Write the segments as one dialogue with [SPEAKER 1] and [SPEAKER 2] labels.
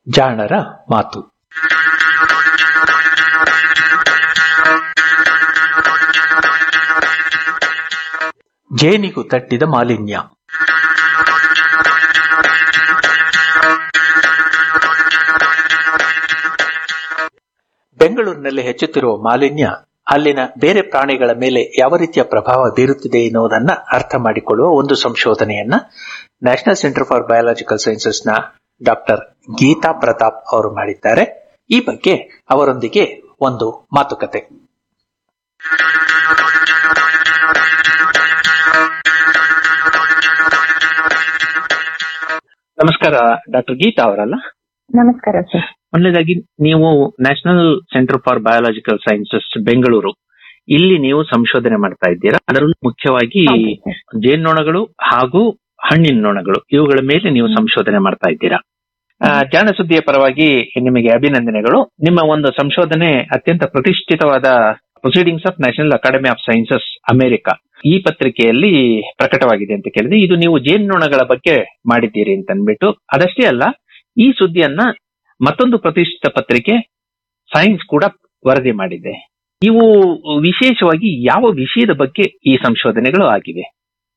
[SPEAKER 1] ಜಾಣರ ಮಾತು ಜೇನಿಗೂ ತಟ್ಟಿದ ಮಾಲಿನ್ಯ ಬೆಂಗಳೂರಿನಲ್ಲಿ ಹೆಚ್ಚುತ್ತಿರುವ ಮಾಲಿನ್ಯ ಅಲ್ಲಿನ ಬೇರೆ ಪ್ರಾಣಿಗಳ ಮೇಲೆ ಯಾವ ರೀತಿಯ ಪ್ರಭಾವ ಬೀರುತ್ತಿದೆ ಎನ್ನುವುದನ್ನ ಅರ್ಥ ಮಾಡಿಕೊಳ್ಳುವ ಒಂದು ಸಂಶೋಧನೆಯನ್ನ national centre for biological sciences ನ ಡಾಕ್ಟರ್ ಗೀತಾ ಪ್ರತಾಪ್ ಅವರು ಮಾಡಿದ್ದಾರೆ ಈ ಬಗ್ಗೆ ಅವರೊಂದಿಗೆ ಒಂದು ಮಾತುಕತೆ ನಮಸ್ಕಾರ ಡಾಕ್ಟರ್ ಗೀತಾ ಅವರಲ್ಲ
[SPEAKER 2] ನಮಸ್ಕಾರ ಸರ್
[SPEAKER 1] ಮೊದಲನೇದಾಗಿ ನೀವು national centre for biological sciences Bengaluru ಇಲ್ಲಿ ನೀವು ಸಂಶೋಧನೆ ಮಾಡ್ತಾ ಇದ್ದೀರಾ ಅದರಲ್ಲೂ ಮುಖ್ಯವಾಗಿ
[SPEAKER 2] ಹೌದು ಸರ್.
[SPEAKER 1] ಜೇನ್ನೊಣಗಳು ಹಾಗೂ ಹಣ್ಣಿನ ನೊಣಗಳು ಇವುಗಳ ಮೇಲೆ ನೀವು ಸಂಶೋಧನೆ ಮಾಡ್ತಾ ಇದ್ದೀರಾ ಆ, ಜಾಣ ಸುದ್ದಿಯ ಪರವಾಗಿ ನಿಮಗೆ ಅಭಿನಂದನೆಗಳು ನಿಮ್ಮ ಒಂದು ಸಂಶೋಧನೆ ಅತ್ಯಂತ ಪ್ರತಿಷ್ಠಿತವಾದ proceedings of national academy of sciences America ಈ ಪತ್ರಿಕೆಯಲ್ಲಿ ಪ್ರಕಟವಾಗಿದೆ ಅಂತ ಕೇಳಿದೆ ಇದು ನೀವು ಜೇನ್ನೊಣಗಳ ಬಗ್ಗೆ ಮಾಡಿದ್ದೀರಿ ಅಂತ ಅಂದ್ಬಿಟ್ಟು ಅದಷ್ಟೇ ಅಲ್ಲ ಈ ಸುದ್ದಿಯನ್ನ ಮತ್ತೊಂದು ಪ್ರತಿಷ್ಠಿತ ಪತ್ರಿಕೆ ಸೈನ್ಸ್ ಕೂಡ ವರದಿ ಮಾಡಿದೆ ಇವು ವಿಶೇಷವಾಗಿ ಯಾವ ವಿಷಯದ ಬಗ್ಗೆ ಈ ಸಂಶೋಧನೆಗಳು ಆಗಿವೆ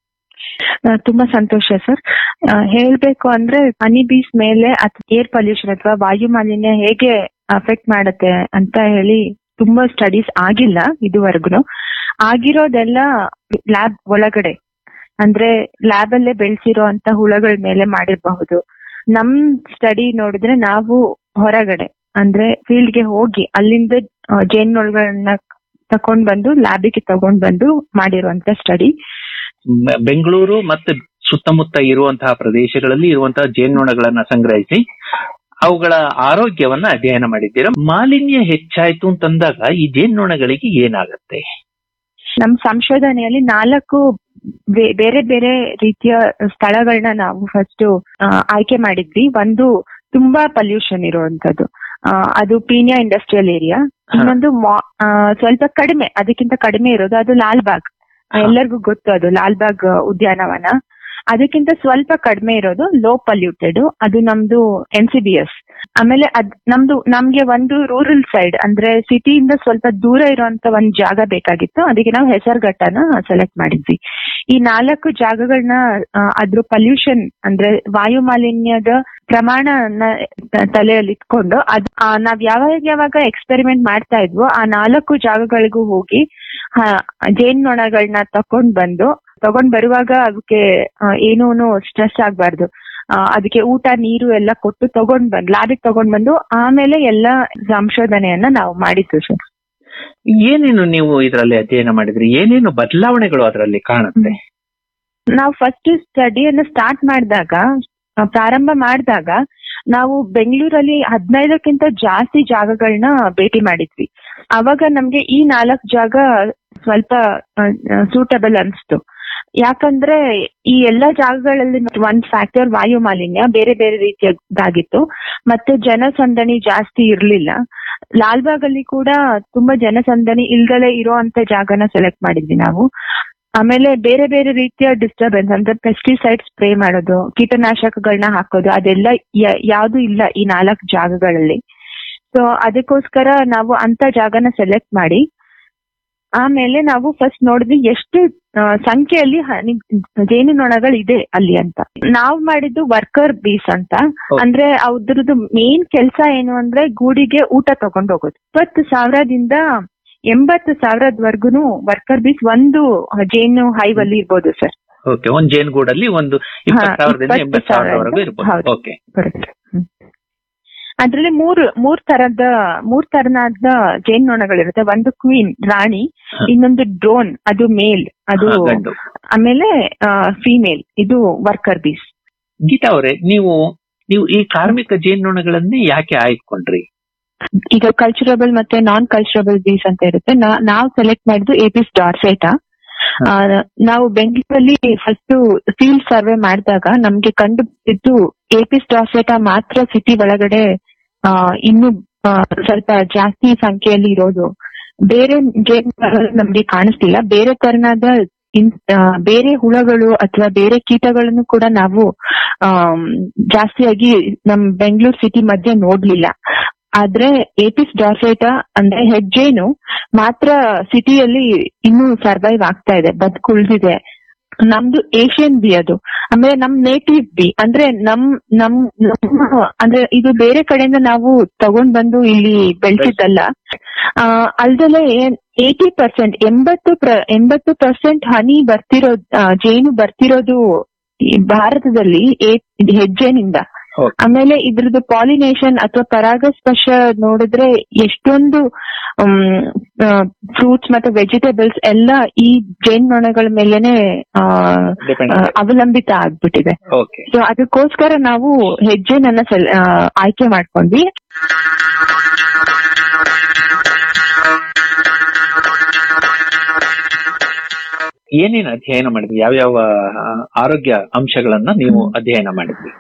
[SPEAKER 2] ಆ, ತುಂಬಾ ಸಂತೋಷ ಸರ್ ಆ, ಹೇಳ್ಬೇಕು ಅಂದ್ರೆ ಹನಿ ಬೀಸ್ ಮೇಲೆ ಅಥವಾ ಏರ್ ಪೊಲ್ಯೂಷನ್ ಅಥವಾ ವಾಯು ಮಾಲಿನ್ಯ ಹೇಗೆ ಅಫೆಕ್ಟ್ ಮಾಡುತ್ತೆ ಅಂತ ಹೇಳಿ ತುಂಬಾ ಸ್ಟಡೀಸ್ ಆಗಿಲ್ಲ ಇದುವರೆಗೂ ಆಗಿರೋದೆಲ್ಲ ಲ್ಯಾಬ್ ಒಳಗಡೆ ಅಂದ್ರೆ ಲ್ಯಾಬ್ ಅಲ್ಲೇ ಬೆಳೆಸಿರೋ ಅಂತ ಹುಳಗಳ ಮೇಲೆ ಮಾಡಿರಬಹುದು ನಮ್ ಸ್ಟಡಿ ನೋಡಿದ್ರೆ ನಾವು ಹೊರಗಡೆ ಅಂದ್ರೆ ಫೀಲ್ಡ್ ಗೆ ಹೋಗಿ ಅಲ್ಲಿಂದ ಆ, ಜೇನ್ನೊಳಗಳನ್ನ ತಕೊಂಡ್ ಬಂದು ಲ್ಯಾಬಿಗೆ ತಗೊಂಡ್ ಬಂದು ಮಾಡಿರುವಂತ ಸ್ಟಡಿ
[SPEAKER 1] ಮ- ಬೆಂಗಳೂರು ಮತ್ತೆ ಸುತ್ತಮುತ್ತ ಇರುವಂತಹ ಪ್ರದೇಶಗಳಲ್ಲಿ ಇರುವಂತಹ ಜೇನ್ನೊಣಗಳನ್ನ ಸಂಗ್ರಹಿಸಿ ಅವುಗಳ ಆರೋಗ್ಯವನ್ನ ಅಧ್ಯಯನ ಮಾಡಿದ್ದೀರಾ ಮಾಲಿನ್ಯ ಹೆಚ್ಚಾಯ್ತು ಅಂತಂದಾಗ ಈ ಜೇನ್ನೊಣಗಳಿಗೆ ಏನಾಗತ್ತೆ
[SPEAKER 2] ನಮ್ ಸಂಶೋಧನೆಯಲ್ಲಿ ನಾಲ್ಕು ಬೇ- ಬೇರೆ ಬೇರೆ ರೀತಿಯ ಸ್ಥಳಗಳನ್ನ ನಾವು ಫಸ್ಟ್ ಆಯ್ಕೆ ಮಾಡಿದ್ವಿ ಒಂದು ತುಂಬಾ ಪಲ್ಯೂಷನ್ ಇರುವಂತದ್ದು ಆ, ಅದು ಪೀನಿಯಾ ಇಂಡಸ್ಟ್ರಿಯಲ್ ಏರಿಯಾ ಇನ್ನೊಂದು ಮಾ- ಆ, ಸ್ವಲ್ಪ ಕಡಿಮೆ ಅದಕ್ಕಿಂತ ಕಡಿಮೆ ಇರೋದು ಅದು ಲಾಲ್ಬಾಗ್
[SPEAKER 1] ಹಾ.
[SPEAKER 2] ಎಲ್ಲರಿಗೂ ಗೊತ್ತು ಅದು ಲಾಲ್ಬಾಗ್ ಉದ್ಯಾನವನ ಅದಕ್ಕಿಂತ ಸ್ವಲ್ಪ ಕಡಿಮೆ ಇರೋದು ಲೋ ಪಲ್ಯೂಟೆಡ್ ಅದು ನಮ್ದು ಎನ್ ಸಿ ಬಿ ಎಸ್ ಆಮೇಲೆ ಅದ್ ನಮ್ದು ನಮ್ಗೆ ಒಂದು ರೂರಲ್ ಸೈಡ್ ಅಂದ್ರೆ ಸಿಟಿಯಿಂದ ಸ್ವಲ್ಪ ದೂರ ಇರುವಂತ ಒಂದ್ ಜಾಗ ಬೇಕಾಗಿತ್ತು ಅದಕ್ಕೆ ನಾವು ಹೆಸರುಘಟ್ಟನ ಸೆಲೆಕ್ಟ್ ಮಾಡಿದ್ವಿ ಈ ನಾಲ್ಕು ಜಾಗಗಳನ್ನ ಆ, ಅದ್ರ ಪಲ್ಯೂಷನ್ ಅಂದ್ರೆ ವಾಯು ಮಾಲಿನ್ಯದ ಪ್ರಮಾಣನ ತ- ತಲೆಯಲ್ಲಿ ಇಟ್ಕೊಂಡು ಅದ್ ಆ, ನಾವ್ ಯಾವಾಗ ಯಾವಾಗ ಎಕ್ಸ್ಪೆರಿಮೆಂಟ್ ಮಾಡ್ತಾ ಇದ್ವೋ ಆ ನಾಲ್ಕು ಜಾಗಗಳಿಗೂ ಹೋಗಿ ಆ, ಜೇನ್ನೊಣಗಳನ್ನ ತಕೊಂಡ್ ಬಂದು ತಗೊಂಡ್ ಬರುವಾಗ ಅದಕ್ಕೆ ಏನೂನು ಸ್ಟ್ರೆಸ್ ಆಗ್ಬಾರ್ದು ಆ, ಅದಕ್ಕೆ ಊಟ ನೀರು ಎಲ್ಲ ಕೊಟ್ಟು ತಗೊಂಡ್ ಬಂದ್ ಲ್ಯಾಬಿಗೆ ತಗೊಂಡ್ ಬಂದು ಆಮೇಲೆ ಎಲ್ಲ ಸಂಶೋಧನೆಯನ್ನ ನಾವು ಮಾಡಿದ್ದು ಸರ್
[SPEAKER 1] ಏನೇನು ನೀವು ಇದರಲ್ಲಿ ಅಧ್ಯಯನ ಮಾಡಿದ್ರಿ ಏನೇನು ಬದಲಾವಣೆಗಳು ಅದರಲ್ಲಿ ಕಾಣುತ್ತೆ
[SPEAKER 2] ನಾವು ಫಸ್ಟ್ ಸ್ಟಡಿಯನ್ನ ಸ್ಟಾರ್ಟ್ ಮಾಡಿದಾಗ ಪ್ರಾರಂಭ ಮಾಡಿದಾಗ ನಾವು ಬೆಂಗಳೂರಲ್ಲಿ ಹದಿನೈದಕ್ಕಿಂತ ಜಾಸ್ತಿ ಜಾಗಗಳನ್ನ ಭೇಟಿ ಮಾಡಿದ್ವಿ ಅವಾಗ ನಮ್ಗೆ ಈ ನಾಲ್ಕು ಜಾಗ ಸ್ವಲ್ಪ ಸೂಟಬಲ್ ಅನ್ಸ್ತು ಯಾಕಂದ್ರೆ ಈ ಎಲ್ಲಾ ಜಾಗಗಳಲ್ಲಿ ಒಂದ್ ಫ್ಯಾಕ್ಟರ್ ವಾಯು ಮಾಲಿನ್ಯ ಬೇರೆ ಬೇರೆ ರೀತಿಯದಾಗಿತ್ತು ಮತ್ತೆ ಜನಸಂದಣಿ ಜಾಸ್ತಿ ಇರ್ಲಿಲ್ಲ ಲಾಲ್ಬಾಗ್ ಅಲ್ಲಿ ಕೂಡ ತುಂಬಾ ಜನಸಂದಣಿ ಇಲ್ದಲೇ ಇರೋಂತ ಜಾಗನ ಸೆಲೆಕ್ಟ್ ಮಾಡಿದ್ವಿ ನಾವು ಆಮೇಲೆ ಬೇರೆ ಬೇರೆ ರೀತಿಯ ಡಿಸ್ಟರ್ಬೆನ್ಸ್ ಅಂದ್ರೆ ಪೆಸ್ಟಿಸೈಡ್ ಸ್ಪ್ರೇ ಮಾಡೋದು ಕೀಟನಾಶಕಗಳನ್ನ ಹಾಕೋದು ಅದೆಲ್ಲ ಯ- ಯಾವ್ದು ಇಲ್ಲ ಈ ನಾಲ್ಕು ಜಾಗಗಳಲ್ಲಿ ಸೊ ಅದಕ್ಕೋಸ್ಕರ ನಾವು ಅಂತ ಜಾಗನ ಸೆಲೆಕ್ಟ್ ಮಾಡಿ ಆಮೇಲೆ ನಾವು ಫಸ್ಟ್ ನೋಡಿದ್ವಿ ಎಷ್ಟು ಆ, ಸಂಖ್ಯೆಯಲ್ಲಿ ಹನಿ ಜೇನುನೊಣಗಳು ಇದೆ ಅಲ್ಲಿ ಅಂತ ನಾವು ಮಾಡಿದ್ದು ವರ್ಕರ್ ಬೀಸ್ ಅಂತ
[SPEAKER 1] ಹೌದು.
[SPEAKER 2] ಅಂದ್ರೆ ಅದ್ರದ್ದು ಮೇನ್ ಕೆಲಸ ಏನು ಅಂದ್ರೆ ಗೂಡಿಗೆ ಊಟ ತಗೊಂಡು ಹೋಗೋದು ಇಪ್ಪತ್ತು ಸಾವಿರದಿಂದ ಎಂಬತ್ತು ಸಾವಿರದವರೆಗೂ ವರ್ಕರ್ ಬೀಸ್ ಒಂದು ಜೇನು ಹೈವ್ ಅಲ್ಲಿ ಇರ್ಬೋದು ಸರ್
[SPEAKER 1] ಓಕೆ ಒಂದ್ ಜೇನುಗೂಡಲ್ಲಿ ಒಂದು ಇಪ್ಪತ್ತು ಸಾವಿರದಿಂದ
[SPEAKER 2] ಇಪ್ಪತ್ತು
[SPEAKER 1] ಎಂಬತ್ತು ಸಾವಿರದವರೆಗೂ ಇರ್ಬೋದು
[SPEAKER 2] ಹೌದು.
[SPEAKER 1] ಓಕೆ
[SPEAKER 2] ಬರುತ್ತೆ ಅದ್ರಲ್ಲಿ ಮೂರು ಮೂರ್ ತರದ ಮೂರ್ ತರನಾದ ಜೇನ್ನೊಣಗಳಿರುತ್ತೆ ಒಂದು ಕ್ವೀನ್ ರಾಣಿ
[SPEAKER 1] ಹ.
[SPEAKER 2] ಇನ್ನೊಂದು ಡ್ರೋನ್ ಅದು ಮೇಲ್ ಅದು
[SPEAKER 1] ಹಾ, ಗಂಡು
[SPEAKER 2] ಆಮೇಲೆ ಫಿಮೇಲ್ ಇದು ವರ್ಕರ್ ಬೀಸ್
[SPEAKER 1] ಗೀತಾ ಅವರೇ ನೀವು ನೀವು ಈ ಕಾರ್ಮಿಕ ಜೇನ್ನೊಣಗಳನ್ನೇ ಯಾಕೆ ಆಯ್ಕೊಂಡ್ರಿ
[SPEAKER 2] ಈಗ ಕಲ್ಚರಬಲ್ ಮತ್ತೆ ನಾನ್ ಕಲ್ಚರಬಲ್ ಬೀಸ್ ಅಂತ ಇರುತ್ತೆ ನಾ- ನಾವು ಸೆಲೆಕ್ಟ್ ಮಾಡಿದ್ದು ಎಪಿಸ್ ಡಾರ್ಸೆಟಾ ಆ, ನಾವು ಬೆಂಗಳೂರಲ್ಲಿ ಫಸ್ಟ್ ಫೀಲ್ಡ್ ಸರ್ವೆ ಮಾಡಿದಾಗ ನಮ್ಗೆ ಕಂಡು ಬಿದ್ದು ಎಪಿಸ್ ಡಾರ್ಸೆಟಾ ಮಾತ್ರ ಸಿಟಿ ಒಳಗಡೆ ಆ, ಇನ್ನು ಆ, ಸ್ವಲ್ಪ ಜಾಸ್ತಿ ಸಂಖ್ಯೆಯಲ್ಲಿ ಇರೋದು ಬೇರೆ ಜೇನುನೊಣಗಳು ನಮ್ಗೆ ಕಾಣಿಸ್ತಿಲ್ಲ ಬೇರೆ ತರನಾದ ಇನ್- ಆ, ಬೇರೆ ಹುಳಗಳು ಅಥವಾ ಬೇರೆ ಕೀಟಗಳನ್ನು ಕೂಡ ನಾವು ಆಮ್, ಜಾಸ್ತಿಯಾಗಿ ನಮ್ ಬೆಂಗಳೂರು ಸಿಟಿ ಮಧ್ಯೆ ನೋಡ್ಲಿಲ್ಲ ಆದ್ರೆ ಏಪಿಸ್ ಡಾರ್ಸೇಟಾ ಅಂದ್ರೆ ಹೆಜ್ಜೇನು ಮಾತ್ರ ಸಿಟಿಯಲ್ಲಿ ಇನ್ನೂ ಸರ್ವೈವ್ ಆಗ್ತಾ ಇದೆ ಬದುಕುಳ್ದಿದೆ ನಮ್ದು ಏಷ್ಯನ್ ಬಿ ಅದು ಆಮೇಲೆ ನಮ್ ನೇಟಿವ್ ಬಿ ಅಂದ್ರೆ ನಮ್ ನಮ್ ನಮ್ಮ ಅಂದ್ರೆ ಇದು ಬೇರೆ ಕಡೆಯಿಂದ ನಾವು ತಗೊಂಡ್ ಬಂದು ಇಲ್ಲಿ ಬೆಳೆಸಿದ್ದಲ್ಲ ಆ ಅಲ್ದಲೆ ಏಟಿ ಪರ್ಸೆಂಟ್ ಎಂಬತ್ತು ಪ್ರ- ಎಂಬತ್ತು ಪರ್ಸೆಂಟ್ ಹನಿ ಬರ್ತಿರೋದು ಆ, ಜೇನು ಬರ್ತಿರೋದು ಈ ಭಾರತದಲ್ಲಿ ಏ- ಹೆಜ್ಜೆನಿಂದ
[SPEAKER 1] Okay.
[SPEAKER 2] ಆಮೇಲೆ ಇದ್ರದ್ದು ಪಾಲಿನೇಷನ್ ಅಥವಾ ಪರಾಗಸ್ಪರ್ಶ ನೋಡಿದ್ರೆ ಎಷ್ಟೊಂದು ಫ್ರೂಟ್ಸ್ ಮತ್ತೆ ವೆಜಿಟೇಬಲ್ಸ್ ಎಲ್ಲ ಈ ಜೇನ್ನೊಣಗಳ ಮೇಲೆನೆ ಆ,
[SPEAKER 1] ಡಿಪೆಂಡ್
[SPEAKER 2] ಆ, ಅವಲಂಬಿತ ಆಗ್ಬಿಟ್ಟಿದೆ
[SPEAKER 1] ಓಕೆ
[SPEAKER 2] ಸೊ ಅದಕ್ಕೋಸ್ಕರ ನಾವು ಹೆಜ್ಜೆನನ್ನ ಸೆಲ್- ಆ, ಆಯ್ಕೆ ಮಾಡ್ಕೊಂಡ್ವಿ
[SPEAKER 1] ಏನೇನು ಅಧ್ಯಯನ ಮಾಡಿದ್ರಿ ಯಾವ್ಯಾವ ಆ, ಆರೋಗ್ಯ ಅಂಶಗಳನ್ನ ನೀವು ಅಧ್ಯಯನ ಮಾಡಿದ್ರಿ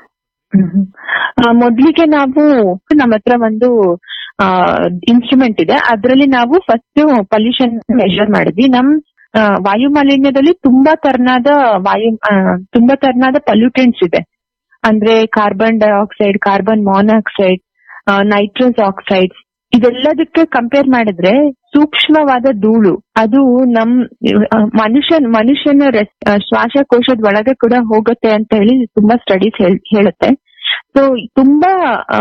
[SPEAKER 2] ಆ, ಮೊದ್ಲಿಗೆ ನಾವು ನಮ್ಮ ಹತ್ರ ಒಂದು ಇನ್ಸ್ಟ್ರೂಮೆಂಟ್ ಇದೆ ಅದರಲ್ಲಿ ನಾವು ಫಸ್ಟ್ ಪೊಲ್ಯೂಷನ್ ಮೆಷರ್ ಮಾಡಿದ್ವಿ ನಮ್ ಆ, ವಾಯು ಮಾಲಿನ್ಯದಲ್ಲಿ ತುಂಬಾ ತರನಾದ ವಾಯು ಆ, ತುಂಬಾ ತರನಾದ ಪೊಲ್ಯೂಟೆಂಟ್ಸ್ ಇದೆ ಅಂದ್ರೆ carbon dioxide carbon monoxide nitrous oxide ಇದೆಲ್ಲದಕ್ಕೆ ಕಂಪೇರ್ ಮಾಡಿದ್ರೆ ಸೂಕ್ಷ್ಮವಾದ ಧೂಳು ಅದು ನಮ್ ಆ, ಮನುಷ್ಯನ್ ಮನುಷ್ಯನ ರೆಸ್- ಆ, ಶ್ವಾಸಕೋಶದ ಒಳಗೆ ಕೂಡ ಹೋಗುತ್ತೆ ಅಂತ ಹೇಳಿ ತುಂಬಾ ಸ್ಟಡೀಸ್ ಹೇಳುತ್ತೆ ಸೊ ತುಂಬಾ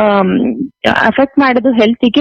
[SPEAKER 2] ಅಫೆಕ್ಟ್ ಮಾಡೋದು ಹೆಲ್ತಿಗೆ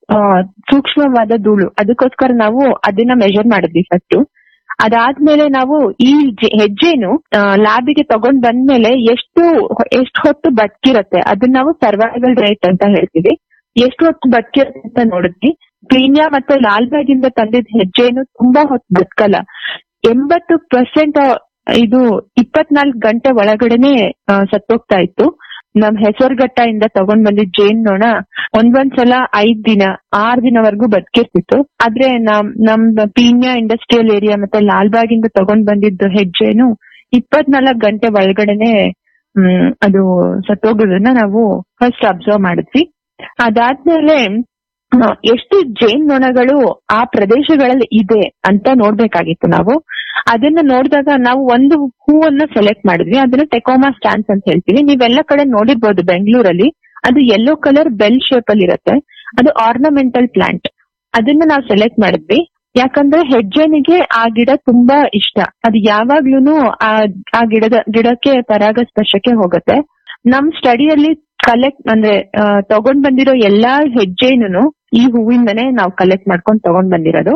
[SPEAKER 2] ಸೂಕ್ಷ್ಮವಾದ ಧೂಳು ಅದಕ್ಕೋಸ್ಕರ ನಾವು ಅದನ್ನ ಮೆಜರ್ ಮಾಡಿದ್ವಿ ಫಸ್ಟ್ ಅದಾದ್ಮೇಲೆ ನಾವು ಈ ಜೆ- ಹೆಜ್ಜೆನು ಲ್ಯಾಬಿಗೆ ತಗೊಂಡ್ ಬಂದ್ಮೇಲೆ ಎಷ್ಟು ಎಷ್ಟು ಹೊತ್ತು ಬದುಕಿರತ್ತೆ ಅದನ್ನ ನಾವು ಸರ್ವೈವಲ್ ರೇಟ್ ಅಂತ ಹೇಳ್ತೀವಿ ಎಷ್ಟು ಹೊತ್ತು ಬದುಕಿರತ್ತೆ ಅಂತ ನೋಡಿದ್ವಿ ಪ್ರೀಮಿಯಾ ಮತ್ತೆ ಲಾಲ್ಬಾಗ್ ಇಂದ ತಂದಿದ್ ಹೆಜ್ಜೆನು ತುಂಬಾ ಹೊತ್ತು ಬದುಕಲ್ಲ ಎಂಬತ್ತು ಪರ್ಸೆಂಟ್ ಇದು ಇಪ್ಪತ್ನಾಲ್ಕು ಗಂಟೆ ಒಳಗಡೆನೆ ಆ, ಸತ್ತೋಗ್ತಾ ಇತ್ತು ನಮ್ ಹೆಸರುಘಟ್ಟ ಇಂದ ತಗೊಂಡ್ ಬಂದಿದ್ ಜೇನ್ ನೋಣ ಒಂದೊಂದ್ಸಲ ಐದ್ ದಿನ ಆರ್ ದಿನವರೆಗೂ ಬದುಕಿರ್ತಿತ್ತು ಆದ್ರೆ ನಮ್ ನಮ್ ಪೀಣ್ಯ ಇಂಡಸ್ಟ್ರಿಯಲ್ ಏರಿಯಾ ಮತ್ತೆ ಲಾಲ್ಬಾಗ್ ಇಂದ ತಗೊಂಡ್ ಬಂದಿದ್ದು ಹೆಜ್ಜೆನು ಇಪ್ಪತ್ನಾಲ್ಕು ಗಂಟೆ ಒಳಗಡೆನೆ ಹ್ಮ್ ಅದು ಸತ್ತೋಗೋದನ್ನ ನಾವು ಫಸ್ಟ್ ಅಬ್ಸರ್ವ್ ಮಾಡಿದ್ವಿ ಅದಾದ್ಮೇಲೆ ಆ, ಎಷ್ಟು ಜೇನ್ ನೊಣಗಳು ಆ ಪ್ರದೇಶಗಳಲ್ಲಿ ಇದೆ ಅಂತ ನೋಡ್ಬೇಕಾಗಿತ್ತು ನಾವು ಅದನ್ನ ನೋಡಿದಾಗ ನಾವು ಒಂದು ಹೂವನ್ನ ಸೆಲೆಕ್ಟ್ ಮಾಡಿದ್ವಿ ಅದನ್ನ ಟೆಕೋಮಾ ಸ್ಟ್ಯಾನ್ಸ್ ಅಂತ ಹೇಳ್ತೀವಿ ನೀವೆಲ್ಲ ಕಡೆ ನೋಡಿರ್ಬೋದು ಬೆಂಗಳೂರಲ್ಲಿ ಅದು ಯೆಲ್ಲೋ ಕಲರ್ ಬೆಲ್ ಶೇಪ್ ಅಲ್ಲಿ ಇರುತ್ತೆ ಅದು ಆರ್ನಮೆಂಟಲ್ ಪ್ಲಾಂಟ್ ಅದನ್ನ ನಾವು ಸೆಲೆಕ್ಟ್ ಮಾಡಿದ್ವಿ ಯಾಕಂದ್ರೆ ಹೆಜ್ಜೆನಿಗೆ ಆ ಗಿಡ ತುಂಬಾ ಇಷ್ಟ ಅದು ಯಾವಾಗ್ಲೂನು ಆ ಆ ಗಿಡದ ಗಿಡಕ್ಕೆ ಪರಾಗಸ್ಪರ್ಶಕ್ಕೆ ಹೋಗುತ್ತೆ ನಮ್ ಸ್ಟಡಿಯಲ್ಲಿ ಕಲೆಕ್ಟ್ ಅಂದ್ರೆ ಆ, ತಗೊಂಡ್ ಬಂದಿರೋ ಎಲ್ಲಾ ಹೆಜ್ಜೆನು ಈ ಹೂವಿಂದನೇ ನಾವು ಕಲೆಕ್ಟ್ ಮಾಡ್ಕೊಂಡು ತಗೊಂಡ್ ಬಂದಿರೋದು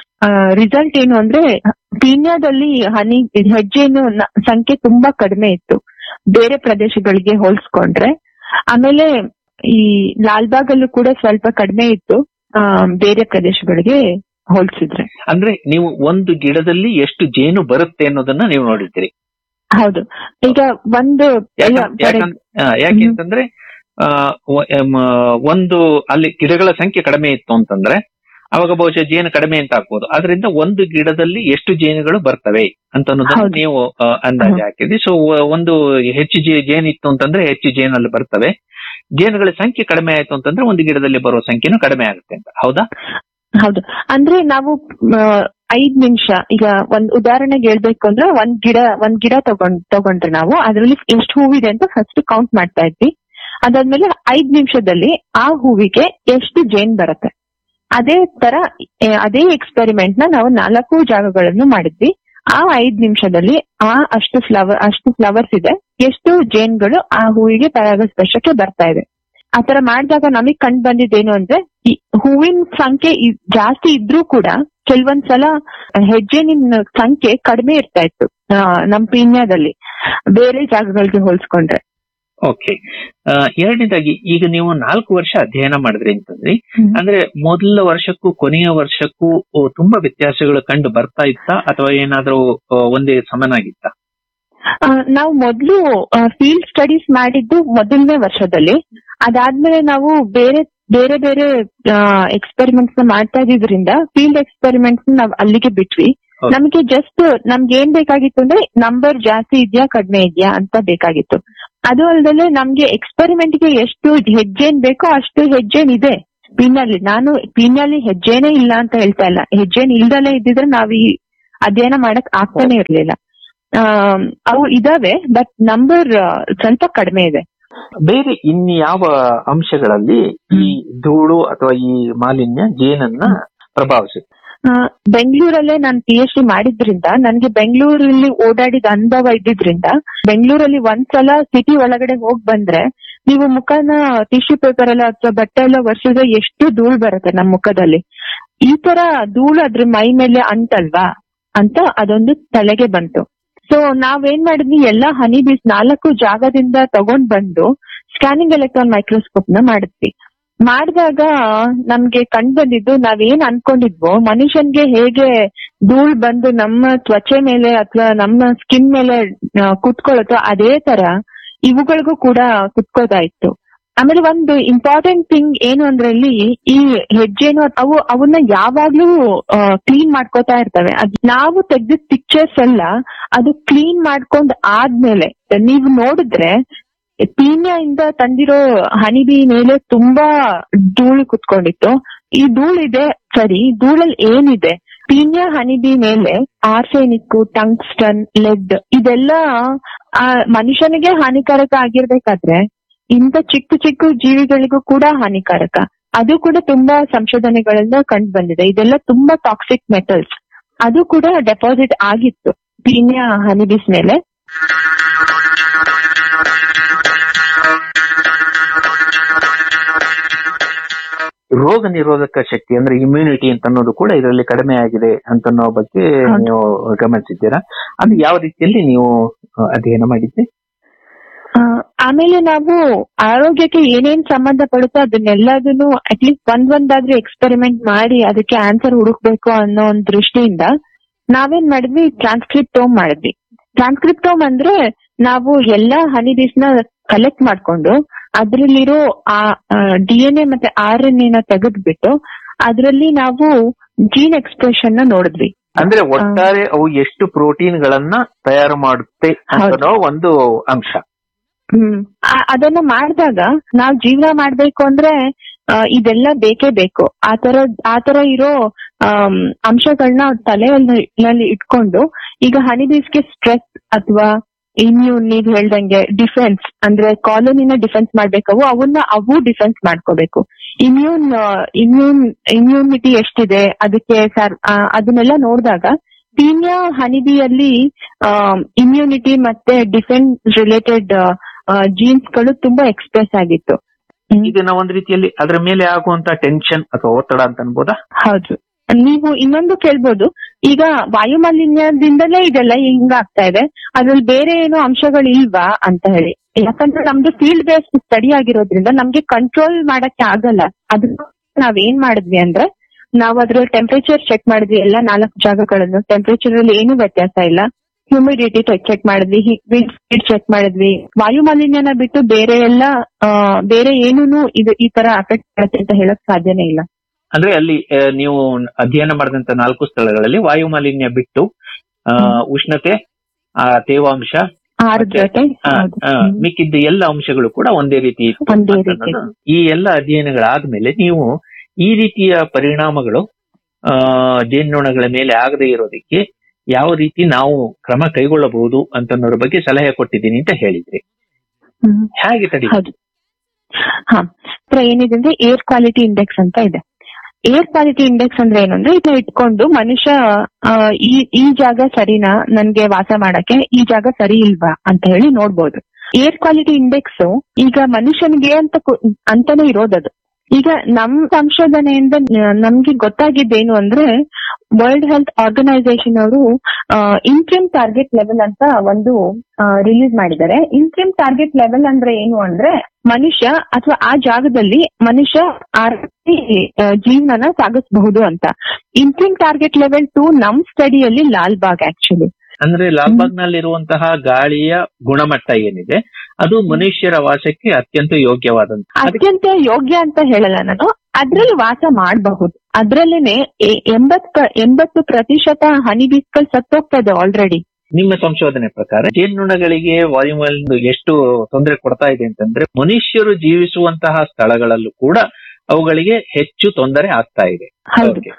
[SPEAKER 2] ರಿಸಲ್ಟ್ ಏನು ಅಂದ್ರೆ ಪೀಣ್ಯದಲ್ಲಿ ಹನಿ ಹೆಜ್ಜೆನು ನ- ಸಂಖ್ಯೆ ತುಂಬಾ ಕಡಿಮೆ ಇತ್ತು ಬೇರೆ ಪ್ರದೇಶಗಳಿಗೆ ಹೋಲಿಸ್ಕೊಂಡ್ರೆ ಆಮೇಲೆ ಈ ಲಾಲ್ಬಾಗ್ ಅಲ್ಲೂ ಕೂಡ ಸ್ವಲ್ಪ ಕಡಿಮೆ ಇತ್ತು ಆ, ಬೇರೆ ಪ್ರದೇಶಗಳಿಗೆ ಹೋಲಿಸಿದ್ರೆ
[SPEAKER 1] ಅಂದ್ರೆ ನೀವು ಒಂದು ಗಿಡದಲ್ಲಿ ಎಷ್ಟು ಜೇನು ಬರುತ್ತೆ ಅನ್ನೋದನ್ನ ನೀವು ನೋಡಿದ್ದೀರಿ
[SPEAKER 2] ಹೌದು ಈಗ ಒಂದು
[SPEAKER 1] ಯಾಕಂದ್-
[SPEAKER 2] ಇಲ್ಲ,
[SPEAKER 1] ಯಾಕಂದ್- ಆ, ಯಾಕೆಂತಂದ್ರೆ ಆ, ವ- ಎಮ್, ಒಂದು ಅಲ್ಲಿ ಗಿಡಗಳ ಸಂಖ್ಯೆ ಕಡಿಮೆ ಇತ್ತು ಅಂತಂದ್ರೆ ಅವಾಗ ಬಹುಶಃ ಜೇನು ಕಡಿಮೆ ಅಂತ ಆಗ್ಬೋದು ಅದರಿಂದ ಒಂದು ಗಿಡದಲ್ಲಿ ಎಷ್ಟು ಜೇನುಗಳು ಬರ್ತವೆ ಅಂತ ಅನ್ನೋದನ್ನ
[SPEAKER 2] ಹೌದು.
[SPEAKER 1] ನೀವು ಆ, ಅಂದಾಜು ಹಾಕಿದ್ರಿ ಸೊ ಒಂದು ಹೆಚ್ಚು ಜೇ- ಜೇನು ಇತ್ತು ಅಂತಂದ್ರೆ ಹೆಚ್ಚು ಜೇನಲ್ಲಿ ಬರ್ತವೆ ಜೇನುಗಳ ಸಂಖ್ಯೆ ಕಡಿಮೆ ಆಯ್ತು ಅಂತಂದ್ರೆ ಒಂದು ಗಿಡದಲ್ಲಿ ಬರುವ ಸಂಖ್ಯೆನೂ ಕಡಿಮೆ ಆಗುತ್ತೆ ಅಂತ ಹೌದಾ
[SPEAKER 2] ಹೌದು ಅಂದ್ರೆ ನಾವು ಆ, ಐದ್ ನಿಮಿಷ ಈಗ ಒಂದ್ ಉದಾಹರಣೆಗೆ ಹೇಳ್ಬೇಕು ಅಂದ್ರೆ ಒಂದ್ ಗಿಡ ಒಂದ್ ಗಿಡ ತಗೊಂಡ್ ತಗೊಂಡ್ರೆ ನಾವು ಅದ್ರಲ್ಲಿ ಎಷ್ಟು ಹೂವಿದೆ ಅಂತ ಫಸ್ಟ್ ಕೌಂಟ್ ಮಾಡ್ತಾ ಇದ್ವಿ ಅದಾದ್ಮೇಲೆ ಐದ್ ನಿಮಿಷದಲ್ಲಿ ಆ ಹೂವಿಗೆ ಎಷ್ಟು ಜೇನ್ ಬರುತ್ತೆ ಅದೇ ತರ ಆ, ಅದೇ ಎಕ್ಸ್ಪೆರಿಮೆಂಟ್ ನ ನಾವು ನಾಲ್ಕು ಜಾಗಗಳನ್ನು ಮಾಡಿದ್ವಿ ಆ ಐದ್ ನಿಮಿಷದಲ್ಲಿ ಆ ಅಷ್ಟು ಫ್ಲವರ್ ಅಷ್ಟು ಫ್ಲವರ್ಸ್ ಇದೆ ಎಷ್ಟು ಜೇನ್ಗಳು ಆ ಹೂವಿಗೆ ಪರಾಗಸ್ಪರ್ಶಕ್ಕೆ ಬರ್ತಾ ಇದೆ ಆತರ ಮಾಡಿದಾಗ ನಮಗ್ ಕಂಡು ಬಂದಿದ್ದೇನು ಅಂದ್ರೆ ಈ ಹೂವಿನ ಸಂಖ್ಯೆ ಇ- ಜಾಸ್ತಿ ಇದ್ರೂ ಕೂಡ ಕೆಲವೊಂದ್ಸಲ ಹೆಜ್ಜೆನಿನ ಸಂಖ್ಯೆ ಕಡಿಮೆ ಇರ್ತಾ ಇತ್ತು ಆ, ನಮ್ ಪೀಣ್ಯದಲ್ಲಿ ಬೇರೆ ಜಾಗಗಳಿಗೆ ಹೋಲಿಸ್ಕೊಂಡ್ರೆ
[SPEAKER 1] ಓಕೆ ಎರಡನೇದಾಗಿ ಈಗ ನೀವು ನಾಲ್ಕು ವರ್ಷ ಅಧ್ಯಯನ ಮಾಡಿದ್ರಿ ಅಂತಂದ್ರಿ
[SPEAKER 2] ಹ್ಮ್.
[SPEAKER 1] ಅಂದ್ರೆ ಮೊದಲ ವರ್ಷಕ್ಕೂ ಕೊನೆಯ ವರ್ಷಕ್ಕೂ ಓ, ತುಂಬಾ ವ್ಯತ್ಯಾಸಗಳು ಕಂಡು ಬರ್ತಾ ಇತ್ತಾ ಅಥವಾ ಏನಾದ್ರೂ ಆ, ಒಂದೇ ಸಮನಾಗಿತ್ತ
[SPEAKER 2] ಆ, ನಾವು ಮೊದಲು ಫೀಲ್ಡ್ ಸ್ಟಡೀಸ್ ಮಾಡಿದ್ದು ಮೊದಲನೇ ವರ್ಷದಲ್ಲಿ ಅದಾದ್ಮೇಲೆ ನಾವು ಬೇರೆ ಬೇರೆ ಬೇರೆ ಎಕ್ಸ್ಪೆರಿಮೆಂಟ್ಸ್ ನ ಮಾಡ್ತಾ ಇದ್ರಿಂದ ಫೀಲ್ಡ್ ಎಕ್ಸ್ಪೆರಿಮೆಂಟ್ಸ್ ನಾವು ಅಲ್ಲಿಗೆ ಬಿಟ್ವಿ
[SPEAKER 1] Okay.
[SPEAKER 2] ನಮಗೆ ಜಸ್ಟ್ ನಮ್ಗೆ ಏನ್ ಬೇಕಾಗಿತ್ತು ಅಂದ್ರೆ ನಂಬರ್ ಜಾಸ್ತಿ ಇದೆಯಾ ಕಡಿಮೆ ಇದೆಯಾ ಅಂತ ಬೇಕಾಗಿತ್ತು ಅದು ಅಲ್ಲದೆ ನಮ್ಗೆ ಎಕ್ಸ್ಪೆರಿಮೆಂಟ್ ಗೆ ಎಷ್ಟು ಹೆಜ್ಜೆನ್ ಬೇಕೋ ಅಷ್ಟು ಹೆಜ್ಜೆನ್ ಇದೆ ಪಿನ್ನಲ್ಲಿ ನಾನು ಪಿನ್ನಲ್ಲಿ ಹೆಜ್ಜೆನೇ ಇಲ್ಲ ಅಂತ ಹೇಳ್ತಾ ಇಲ್ಲ ಹೆಜ್ಜೆನ್ ಇಲ್ದಲೇ ಇದ್ದಿದ್ರೆ ನಾವ್ ಈ ಅಧ್ಯಯನ ಮಾಡಕ್ ಆಗ್ತಾನೆ ಇರ್ಲಿಲ್ಲ ಅವು ಇದಾವೆ ಬಟ್ ನಂಬರ್ ಸ್ವಲ್ಪ ಕಡಿಮೆ ಇದೆ
[SPEAKER 1] ಬೇರೆ ಇನ್ಯಾವ ಅಂಶಗಳಲ್ಲಿ ಈ ಧೂಳು ಅಥವಾ ಈ ಮಾಲಿನ್ಯ ಜೇನನ್ನ ಪ್ರಭಾವಿಸುತ್ತೆ
[SPEAKER 2] ಆ, ಬೆಂಗಳೂರಲ್ಲೇ ನಾನು ಪಿ ಎಚ್ ಡಿ ಮಾಡಿದ್ರಿಂದ ನನ್ಗೆ ಬೆಂಗಳೂರಲ್ಲಿ ಓಡಾಡಿದ ಅನುಭವ ಇದ್ದಿದ್ರಿಂದ ಬೆಂಗಳೂರಲ್ಲಿ ಒಂದ್ಸಲ ಸಿಟಿ ಒಳಗಡೆ ಹೋಗ್ ಬಂದ್ರೆ ನೀವು ಮುಖನ ಟಿಶ್ಯೂ ಪೇಪರ್ ಎಲ್ಲ ಅಥವಾ ಬಟ್ಟೆ ಎಲ್ಲ ಒರೆಸಿದ್ರೆ ಎಷ್ಟು ಧೂಳು ಬರುತ್ತೆ ನಮ್ ಮುಖದಲ್ಲಿ ಈ ತರ ಧೂಳು ಅದ್ರ ಮೈ ಮೇಲೆ ಅಂಟಲ್ವಾ ಅಂತ ಅದೊಂದು ತಲೆಗೆ ಬಂತು ಸೊ ನಾವೇನ್ ಮಾಡಿದ್ವಿ ಎಲ್ಲಾ ಹನಿ ಬೀಸ್ ನಾಲ್ಕು ಜಾಗದಿಂದ ತಗೊಂಡ್ ಬಂದು ಸ್ಕ್ಯಾನಿಂಗ್ ಎಲೆಕ್ಟ್ರಾನ್ ಮೈಕ್ರೋಸ್ಕೋಪ್ ನ ಮಾಡಿದ್ವಿ ಮಾಡಿದಾಗ ನಮ್ಗೆ ಕಂಡು ಬಂದಿದ್ದು ನಾವೇನ್ ಅನ್ಕೊಂಡಿದ್ವೋ ಮನುಷ್ಯನ್ಗೆ ಹೇಗೆ ಧೂಳ್ ಬಂದು ನಮ್ಮ ತ್ವಚೆ ಮೇಲೆ ಅಥವಾ ನಮ್ಮ ಸ್ಕಿನ್ ಮೇಲೆ ಆ, ಕುತ್ಕೊಳ್ಳುತ್ತೋ ಅದೇ ತರ ಇವುಗಳಿಗೂ ಕೂಡ ಕುತ್ಕೋದಾಯ್ತು ಆಮೇಲೆ ಒಂದು ಇಂಪಾರ್ಟೆಂಟ್ ಥಿಂಗ್ ಏನು ಅಂದ್ರೆ ಇಲ್ಲಿ ಈ ಹೆಜ್ಜೆನು ಅವು ಅವನ್ನ ಯಾವಾಗ್ಲೂ ಕ್ಲೀನ್ ಮಾಡ್ಕೋತಾ ಇರ್ತವೆ ಅದ್ ನಾವು ತೆಗ್ದಿದ್ ಪಿಕ್ಚರ್ಸ್ ಎಲ್ಲ ಅದು ಕ್ಲೀನ್ ಮಾಡ್ಕೊಂಡ್ ಆದ್ಮೇಲೆ ನೀವು ನೋಡಿದ್ರೆ ಪೀನ್ಯ ಇಂದ ತಂದಿರೋ ಹನಿಬಿ ಮೇಲೆ ತುಂಬಾ ಧೂಳು ಕುತ್ಕೊಂಡಿತ್ತು ಈ ಧೂಳಿದೆ ಸರಿ ಧೂಳಲ್ಲಿ ಏನಿದೆ ಪೀನ್ಯ ಹನಿಬಿ ಮೇಲೆ ಆರ್ಸೆನಿಕ್ ಟಂಗ್ಸ್ಟನ್ ಲೆಡ್ ಇದೆಲ್ಲ ಆ ಮನುಷ್ಯನಿಗೆ ಹಾನಿಕಾರಕ ಆಗಿರ್ಬೇಕಾದ್ರೆ ಇಂಥ ಚಿಕ್ಕ ಚಿಕ್ಕ ಜೀವಿಗಳಿಗೂ ಕೂಡ ಹಾನಿಕಾರಕ ಅದು ಕೂಡ ತುಂಬಾ ಸಂಶೋಧನೆಗಳಿಂದ ಕಂಡು ಬಂದಿದೆ ಇದೆಲ್ಲ ತುಂಬಾ ಟಾಕ್ಸಿಕ್ ಮೆಟಲ್ಸ್ ಅದು ಕೂಡ ಡೆಪಾಸಿಟ್ ಆಗಿತ್ತು ಪೀನ್ಯ ಹನಿಬೀಸ್ ಮೇಲೆ
[SPEAKER 1] ರೋಗ ನಿರೋಧಕ ಶಕ್ತಿ ಅಂದ್ರೆ ಇಮ್ಯುನಿಟಿ ಅಂತ ಅನ್ನೋದು ಕೂಡ ಇದರಲ್ಲಿ ಕಡಿಮೆ ಆಗಿದೆ ಅಂತ ಅನ್ನೋ ಬಗ್ಗೆ
[SPEAKER 2] ಹೌದು.
[SPEAKER 1] ನೀವು ಗಮನಿಸಿದ್ದೀರಾ ಅದು ಯಾವ ರೀತಿಯಲ್ಲಿ ನೀವು ಆ, ಅಧ್ಯಯನ ಮಾಡಿದ್ರಿ
[SPEAKER 2] ಆ, ಆಮೇಲೆ ನಾವು ಆರೋಗ್ಯಕ್ಕೆ ಏನೇನ್ ಸಂಬಂಧ ಪಡುತ್ತೋ ಅದನ್ನೆಲ್ಲದನ್ನು ಅಟ್ಲೀಸ್ಟ್ ಒಂದ್ ಒಂದಾದ್ರೂ ಎಕ್ಸ್ಪೆರಿಮೆಂಟ್ ಮಾಡಿ ಅದಕ್ಕೆ ಆನ್ಸರ್ ಹುಡುಕ್ಬೇಕು ಅನ್ನೋ ಒಂದ್ ದೃಷ್ಟಿಯಿಂದ ನಾವೇನ್ ಮಾಡಿದ್ವಿ ಟ್ರಾನ್ಸ್ಕ್ರಿಪ್ಟೋಮ್ ಮಾಡಿದ್ವಿ ಟ್ರಾನ್ಸ್ಕ್ರಿಪ್ಟೋಮ್ ಅಂದ್ರೆ ನಾವು ಎಲ್ಲಾ ಹನಿಬೀಸ್ ನ ಕಲೆಕ್ಟ್ ಮಾಡ್ಕೊಂಡು ಅದ್ರಲ್ಲಿರೋ ಆ ಡಿ ಎನ್ ಎ ಮತ್ತೆ ಆರ್ ಎನ್ ಎ ನ ತೆಗೆದ್ಬಿಟ್ಟು ಅದ್ರಲ್ಲಿ ನಾವು ಜೀನ್ ಎಕ್ಸ್ಪ್ರೆಷನ್ ನ ನೋಡಿದ್ವಿ
[SPEAKER 1] ಅಂದ್ರೆ ಒಟ್ಟಾರೆ ಅವು ಎಷ್ಟು ಪ್ರೋಟೀನ್ ಗಳನ್ನ ತಯಾರು ಮಾಡುತ್ತೆ
[SPEAKER 2] ಹೌದು.
[SPEAKER 1] ಅನ್ನೋ ಒಂದು ಅಂಶ
[SPEAKER 2] ಹ್ಮ್ ಆ- ಅದನ್ನ ಮಾಡಿದಾಗ ನಾವ್ ಜೀವನ ಮಾಡ್ಬೇಕು ಅಂದ್ರೆ ಆ, ಇದೆಲ್ಲ ಬೇಕೇ ಬೇಕು ಆತರ ಆತರ ಇರೋ ಆಮ್, ಅಂಶಗಳನ್ನ ತಲೆಯಲ್ಲಿ ಇಟ್ಕೊಂಡು ಈಗ ಹನಿಬೀಸ್ಗೆ ಸ್ಟ್ರೆಸ್ ಅಥವಾ ಇಮ್ಯೂನ್ ನೀವ್ ಹೇಳ್ದಂಗೆ ಡಿಫೆನ್ಸ್ ಅಂದ್ರೆ ಕಾಲೋನಿನ ಡಿಫೆನ್ಸ್ ಮಾಡ್ಬೇಕವು ಅವನ್ನ ಅವು ಡಿಫೆನ್ಸ್ ಮಾಡ್ಕೋಬೇಕು ಇಮ್ಯೂನ್ ಇಮ್ಯೂನ್ ಇಮ್ಯೂನಿಟಿ ಎಷ್ಟಿದೆ ಅದಕ್ಕೆ ಸರ್ ಆ, ಅದನ್ನೆಲ್ಲ ನೋಡಿದಾಗ ಪೀನ್ಯಾ ಹನಿಬಿಯಲ್ಲಿ ಇಮ್ಯುನಿಟಿ ಮತ್ತೆ ಡಿಫೆನ್ಸ್ ರಿಲೇಟೆಡ್ ಜೀನ್ಸ್ ಗಳು ತುಂಬಾ ಎಕ್ಸ್ಪ್ರೆಸ್ ಆಗಿತ್ತು ಹ್ಮ್.
[SPEAKER 1] ಇದನ್ನ ಒಂದ್ ರೀತಿಯಲ್ಲಿ ಅದರ ಮೇಲೆ ಆಗುವಂತ ಟೆನ್ಷನ್ ಅಥವಾ ಒತ್ತಡ ಅಂತ ಅನ್ಬೋದಾ
[SPEAKER 2] ಹೌದು ನೀವು ಇನ್ನೊಂದು ಕೇಳ್ಬೋದು ಈಗ ವಾಯು ಮಾಲಿನ್ಯದಿಂದಲೇ ಇದೆಲ್ಲ ಹಿಂಗ ಆಗ್ತಾ ಇದೆ ಅದ್ರಲ್ಲಿ ಬೇರೆ ಏನೋ ಅಂಶಗಳು ಇಲ್ವಾ ಅಂತ ಹೇಳಿ ಯಾಕಂದ್ರೆ ನಮ್ದು ಫೀಲ್ಡ್ ಬೇಸ್ಡ್ ಸ್ಟಡಿ ಆಗಿರೋದ್ರಿಂದ ನಮ್ಗೆ ಕಂಟ್ರೋಲ್ ಮಾಡಕ್ಕೆ ಆಗಲ್ಲ ಅದನ್ನ ನಾವೇನ್ ಮಾಡಿದ್ವಿ ಅಂದ್ರೆ ನಾವು ಅದ್ರ ಟೆಂಪರೇಚರ್ ಚೆಕ್ ಮಾಡಿದ್ವಿ ಎಲ್ಲ ನಾಲ್ಕು ಜಾಗಗಳನ್ನು ಟೆಂಪರೇಚರ್ ಅಲ್ಲಿ ಏನು ವ್ಯತ್ಯಾಸ ಇಲ್ಲ ಹ್ಯೂಮಿಡಿಟಿ ಚೆಕ್ ಮಾಡಿದ್ವಿ ವಿಂಡ್ ಸ್ಪೀಡ್ ಚೆಕ್ ಮಾಡಿದ್ವಿ ವಾಯು ಮಾಲಿನ್ಯನ ಬಿಟ್ಟು ಬೇರೆ ಎಲ್ಲ ಆ, ಬೇರೆ ಏನೂನು ಇದು ಈ ತರ ಅಫೆಕ್ಟ್ ಮಾಡುತ್ತೆ ಅಂತ ಹೇಳಕ್ ಸಾಧ್ಯನೇ ಇಲ್ಲ
[SPEAKER 1] ಅಂದ್ರೆ ಅಲ್ಲಿ ಆ, ನೀವು ಅಧ್ಯಯನ ಮಾಡಿದಂತ ನಾಲ್ಕು ಸ್ಥಳಗಳಲ್ಲಿ ವಾಯು ಮಾಲಿನ್ಯ ಬಿಟ್ಟು ಆ, ಉಷ್ಣತೆ ಆ ತೇವಾಂಶ
[SPEAKER 2] ಆರ್ದ್ರತೆ
[SPEAKER 1] ಆ,
[SPEAKER 2] ಹೌದು.
[SPEAKER 1] ಆ,
[SPEAKER 2] ಹ್ಮ್.
[SPEAKER 1] ಮಿಕ್ಕಿದ್ದ ಎಲ್ಲ ಅಂಶಗಳು ಕೂಡ ಒಂದೇ ರೀತಿ ಇತ್ತು
[SPEAKER 2] ಒಂದೇ
[SPEAKER 1] ಅಂತ
[SPEAKER 2] ರೀತಿ.
[SPEAKER 1] ಅನ್ನೋದು. ಈ ಎಲ್ಲ ಅಧ್ಯಯನಗಳಾದ್ಮೇಲೆ ನೀವು ಈ ರೀತಿಯ ಪರಿಣಾಮಗಳು ಆ ಜೇನುನೊಣಗಳ ಮೇಲೆ ಆಗದೇ ಇರೋದಕ್ಕೆ ಯಾವ ರೀತಿ ನಾವು ಕ್ರಮ ಕೈಗೊಳ್ಳಬಹುದು ಅಂತ ಅನ್ನೋದ್ರ ಬಗ್ಗೆ ಸಲಹೆ ಕೊಟ್ಟಿದ್ದೀನಿ ಅಂತ ಹೇಳಿದ್ರಿ
[SPEAKER 2] ಹ್ಮ್.
[SPEAKER 1] ಹೇಗೆ ತಡಿ
[SPEAKER 2] ಹೌದು ಹಾ ಹತ್ರ ಏನಿದೆ ಅಂದ್ರೆ ಏರ್ ಕ್ವಾಲಿಟಿ ಇಂಡೆಕ್ಸ್ ಅಂತ ಇದೆ ಏರ್ ಕ್ವಾಲಿಟಿ ಇಂಡೆಕ್ಸ್ ಅಂದ್ರೆ ಏನು ಅಂದ್ರೆ ಇದನ್ನ ಇಟ್ಕೊಂಡು ಮನುಷ್ಯ ಆ, ಈ ಈ ಜಾಗ ಸರಿನಾ ನನ್ಗೆ ವಾಸ ಮಾಡಕ್ಕೆ ಈ ಜಾಗ ಸರಿ ಇಲ್ವಾ ಅಂತ ಹೇಳಿ ನೋಡ್ಬೋದು ಏರ್ ಕ್ವಾಲಿಟಿ ಇಂಡೆಕ್ಸ್ ಈಗ ಮನುಷ್ಯನಿಗೆ ಅಂತ ಕು- ಅಂತಾನೆ ಇರೋದದು ಈಗ ನಮ್ ಸಂಶೋಧನೆಯಿಂದ ನ- ನಮ್ಗೆ ಗೊತ್ತಾಗಿದ್ದೇನು ಅಂದ್ರೆ ವರ್ಲ್ಡ್ ಹೆಲ್ತ್ ಆರ್ಗನೈಸೇಷನ್ ಅವರು ಇಂಟ್ರಿಮ್ ಟಾರ್ಗೆಟ್ ಲೆವೆಲ್ ಅಂತ ಒಂದು ರಿಲೀಸ್ ಮಾಡಿದ್ದಾರೆ ಇಂಟ್ರಿಮ್ ಟಾರ್ಗೆಟ್ ಲೆವೆಲ್ ಅಂದ್ರೆ ಏನು ಅಂದ್ರೆ ಮನುಷ್ಯ ಅಥವಾ ಆ ಜಾಗದಲ್ಲಿ ಮನುಷ್ಯ ಆರೋಗ್ಯ ಜೀವನನ ಸಾಗಿಸಬಹುದು ಅಂತ ಇಂಟ್ರಿಮ್ ಟಾರ್ಗೆಟ್ ಲೆವೆಲ್ ಟು ನಮ್ ಸ್ಟಡಿಯಲ್ಲಿ ಲಾಲ್ ಬಾಗ್ ಆಕ್ಚುಲಿ
[SPEAKER 1] ಅಂದ್ರೆ ಲಾಲ್ಬಾಗ್ ನಲ್ಲಿರುವಂತಹ ಗಾಳಿಯ ಗುಣಮಟ್ಟ ಏನಿದೆ ಅದು ಮನುಷ್ಯರ ವಾಸಕ್ಕೆ ಅತ್ಯಂತ ಯೋಗ್ಯವಾದಂತ ಅದಕ್ಕೆ
[SPEAKER 2] ಅತ್ಯಂತ ಯೋಗ್ಯ ಅಂತ ಹೇಳಲ್ಲ ನಾನು ಅದ್ರಲ್ಲಿ ವಾಸ ಮಾಡಬಹುದು ಅದ್ರಲ್ಲೇನೆ ಎ- ಎಂಬತ್ ಪ- ಎಂಬತ್ತು ಪ್ರತಿಶತ ಹನಿ ಬೀಸ್ಗಳು ಸತ್ತೋಗ್ತಾ ಇದೆ ಆಲ್ರೆಡಿ
[SPEAKER 1] ನಿಮ್ಮ ಸಂಶೋಧನೆ ಪ್ರಕಾರ ಜೇನುನೊಣಗಳಿಗೆ ವಾಯುಮಾಲಿನ್ಯ ಎಷ್ಟು ತೊಂದರೆ ಕೊಡ್ತಾ ಇದೆ ಅಂತಂದ್ರೆ ಮನುಷ್ಯರು ಜೀವಿಸುವಂತಹ ಸ್ಥಳಗಳಲ್ಲೂ ಕೂಡ ಅವುಗಳಿಗೆ ಹೆಚ್ಚು ತೊಂದರೆ ಆಗ್ತಾ ಇದೆ
[SPEAKER 2] ಹೌದು
[SPEAKER 1] Okay.